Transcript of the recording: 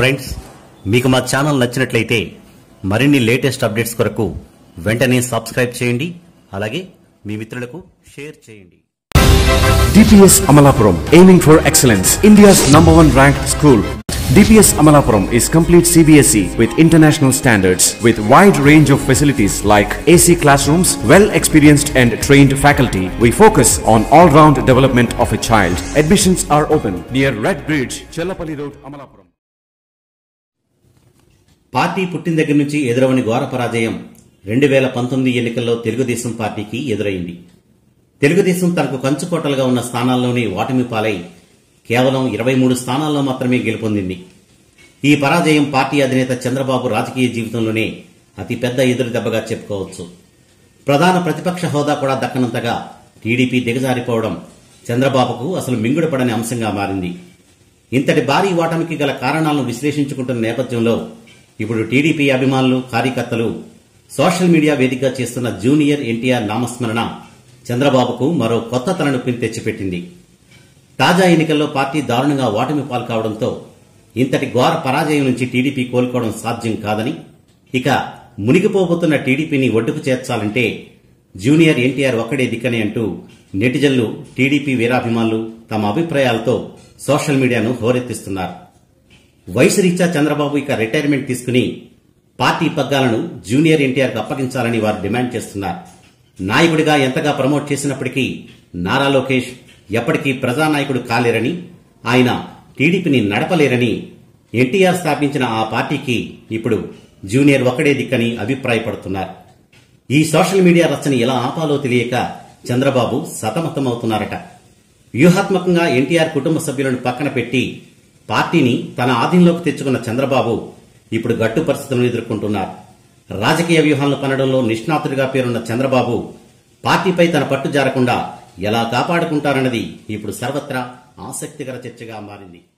Friends మీకు మా channel నచ్చినట్లయితే మరిన్ని లేటెస్ట్ అప్డేట్స్ కొరకు వెంటనే సబ్స్క్రైబ్ చేయండి అలాగే మీ మిత్రులకు షేర్ చేయండి DPS Amalapuram, aiming for excellence, India's number one ranked school. DPS Amalapuram is complete CBSE with international standards with wide range of facilities like AC classrooms, well experienced and trained faculty. We focus on all-round development of a child. Admissions are open near Red Bridge, Chellapalli Road, Amalapuram. Party పుట్టిన దగ్గర నుంచి ఎదురవని ఘోర పరాజయం రెండు వేల పంతొమ్మిది ఎన్నికల్లో తెలుగుదేశం పార్టీకి ఎదురైంది తెలుగుదేశం తనకు కంచుకోటలుగా ఉన్న స్థానాల్లోనే ఓటమి పాలై కేవలం ఇరవై మూడు స్థానాల్లో మాత్రమే గెలుపొందింది ఈ పరాజయం పార్టీ అధినేత చంద్రబాబు రాజకీయ జీవితంలోనే అతిపెద్ద ఎదురు దెబ్బగా చెప్పుకోవచ్చు ప్రధాన ప్రతిపక్ష హోదా కూడా దక్కనంతగా టీడీపీ దిగజారిపోవడం చంద్రబాబుకు అసలు మింగుడుపడని అంశంగా మారింది ఇంతటి భారీ ఓటమికి గల కారణాలను విశ్లేషించుకుంటున్న నేపథ్యంలో ఇప్పుడు టీడీపీ అభిమానులు కార్యకర్తలు సోషల్ మీడియా వేదికగా చేస్తున్న జూనియర్ ఎన్టీఆర్ నామస్మరణ చంద్రబాబుకు మరో కొత్త తలనొప్పిని తెచ్చిపెట్టింది తాజా ఎన్నికల్లో పార్టీ దారుణంగా ఓటమి పాల్కావడంతో ఇంతటి ఘోర పరాజయం నుంచి టీడీపీ కోలుకోవడం సాధ్యం కాదని ఇక మునిగిపోబోతున్న టీడీపీని ఒడ్డుకు చేర్చాలంటే జూనియర్ ఎన్టీఆర్ ఒక్కడే దిక్కనే అంటూ నెటిజన్లు టీడీపీ వీరాభిమానులు తమ అభిప్రాయాలతో సోషల్ మీడియాను హోరెత్తిస్తున్నారు వయసు రీత్యా చంద్రబాబు ఇక రిటైర్మెంట్ తీసుకుని పార్టీ పగ్గాలను జూనియర్ ఎన్టీఆర్కు అప్పగించాలని వారు డిమాండ్ చేస్తున్నారు నాయకుడిగా ఎంతగా ప్రమోట్ చేసినప్పటికీ నారా లోకేష్ ఎప్పటికీ ప్రజానాయకుడు కాలేరని ఆయన టీడీపీని నడపలేరని ఎన్టీఆర్ స్థాపించిన ఆ పార్టీకి ఇప్పుడు జూనియర్ ఒక్కడే దిక్కని అభిప్రాయపడుతున్నారు ఈ సోషల్ మీడియా రచ్చని ఎలా ఆపాలో తెలియక చంద్రబాబు సతమతమవుతున్నారట వ్యూహాత్మకంగా ఎన్టీఆర్ కుటుంబ సభ్యులను పక్కన పెట్టి పార్టీని తన ఆధీనంలోకి తెచ్చుకున్న చంద్రబాబు ఇప్పుడు గట్టు పరిస్థితులను ఎదుర్కొంటున్నారు రాజకీయ వ్యూహాలను పనడంలో నిష్ణాతుడిగా పేరున్న చంద్రబాబు పార్టీపై తన పట్టు జారకుండా ఎలా కాపాడుకుంటారన్నది ఇప్పుడు సర్వత్రా ఆసక్తికర చర్చగా మారింది